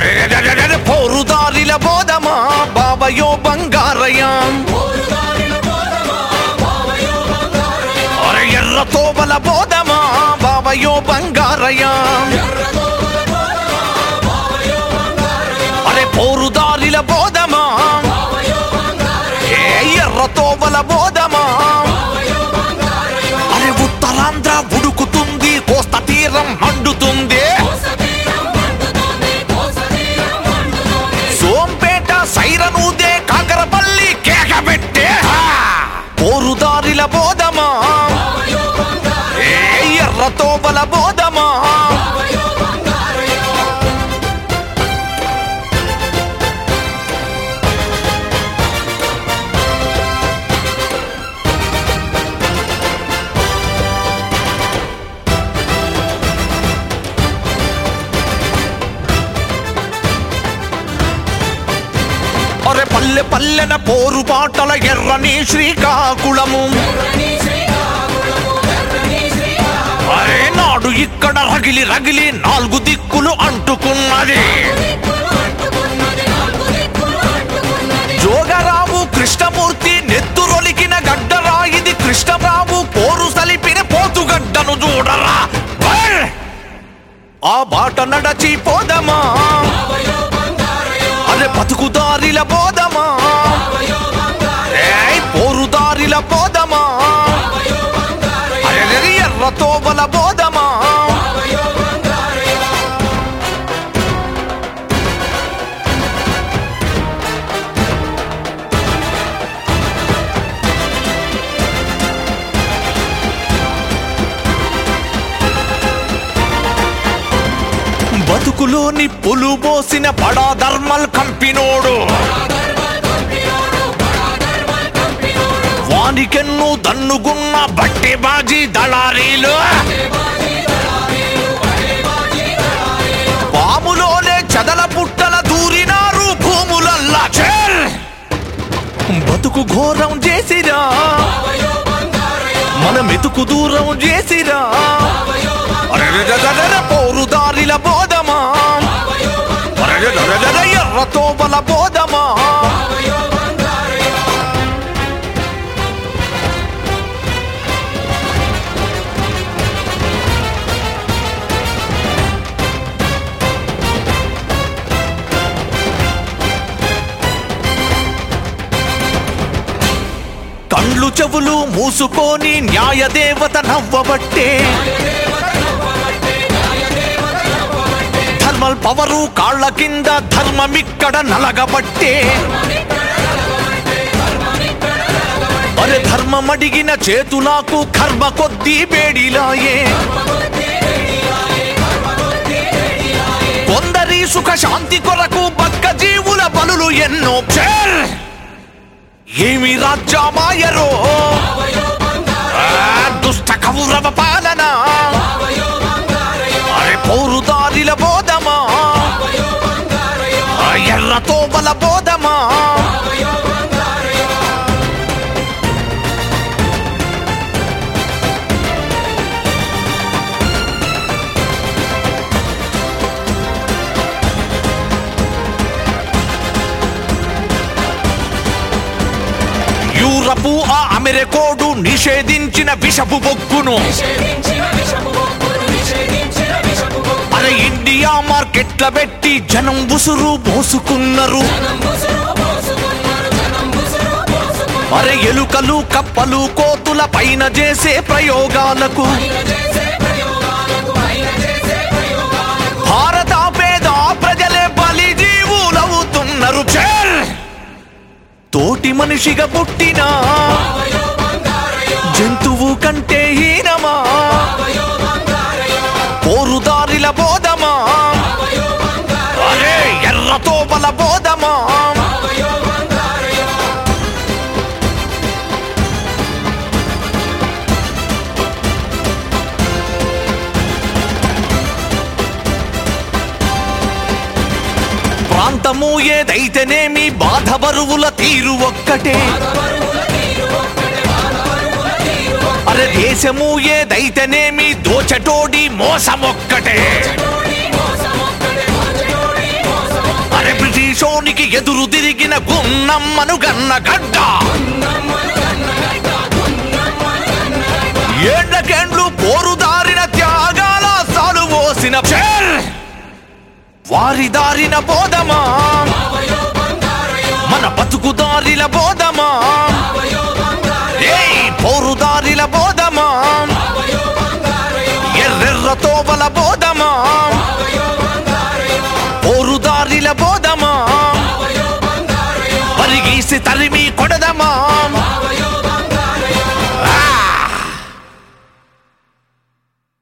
అరెరెరెరెరె పోరుదారిల బోధమా బావయో బంగారయాం అరే ఎర్ర తోబల బోధమా బావయో బంగారయాం అరే పోరుదారిల బోధమా ఏ ఎర్ర తోబల బోధమా అరే ఉత్తరాంధ్ర ఉడుకుతుంది కోస్త తీరం మండుతుంది సోంపేట సైరనూదే కాకరపల్లి కేక పెట్టే పోరుదారిల బోధమా ఏ ఎర్ర తోబల బోధమా అరే పల్లె పల్లెన పోరు పాటల ఎర్రని శ్రీకాకుళము అరే నాడు ఇక్కడ రగిలి రగిలి నాలుగు దిక్కులు అంటుకున్నది జోగరావు కృష్ణమూర్తి నెత్తురొలికిన గడ్డరా ఇది కృష్ణరావు పోరు సలిపిన పోతుగడ్డను చూడరా బర్! ఆ బాట నడచి పోదమా అరే బతుకుదారిల పోదమా ఏయ్ పోరుదారిల పోదమా అరే ఎర్ర తోబల పోదమా బతుకులో నిప్పులు పోసిన బడా ధర్మల్ కంపినోడు వానికెన్ను దన్నుగున్న బట్టి బాజీ దళారీలు పాములోనే చదల పుట్టల దూరినారు భూములల్లా చేల్ బతుకు ఘోరం చేసిరా మన మెతుకు దూరం చేసిరా అరెరెరెరెరె పోరుదారిల బోధమా అరెరెరెరెరె ఎర్ర తోబల బోధమా కండ్లు చెవులు మూసుకొని న్యాయదేవత నవ్వబట్టే ధర్మల్ పవరు కాళ్ళ కింద ధర్మమిక్కడ నలగబట్టే అరే ధర్మం అడిగిన చేతులకు కర్మ కొద్దీ బేడిలాయే కొందరి సుఖ శాంతి కొరకు బక్క జీవుల బలులు ఎన్నో ఛేల్! ఏమి రాజ్యమాయరో ఆ, దుష్ట కౌరవ పాలన అరే పౌరుదారిల బోధమా ఆ, ఎర్ర తోబల బోధమా యూరపు ఆ అమెరికోడు నిషేధించిన విషపు బొగ్గును అరే ఇండియా మార్కెట్ల పెట్టి జనం ఉసురు పోసుకున్నారు అరే ఎలుకలు కప్పలు కోతుల పైన చేసే ప్రయోగాలకు భారత పేద ప్రజలే బలి జీవులవుతున్నారు ఛేల్! తోటి మనిషిగా పుట్టిన జంతువు కంటే హీనమా పోరుదారిల బోధమా అరే ఎర్ర తోబల బోధమా ప్రాంతము ఏదైతేనేమి బాధ బరువుల తీరు ఒక్కటే అరే దేశము ఏదైతేనేమి దోచటోడి మోసమొక్కటే ఎదురు తిరిగిన గున్నమ్మను గన్న గడ్డ ఏండ్లకేండ్లు పోరుదారిన త్యాగాల సాలు పోసిన చెల్ వారి దారిన బోధమా మన బతుకు దారిల బోధమా ఏయ్ పోరుదారిల బోధమా ఎర్రెర్ర తోవల బోధ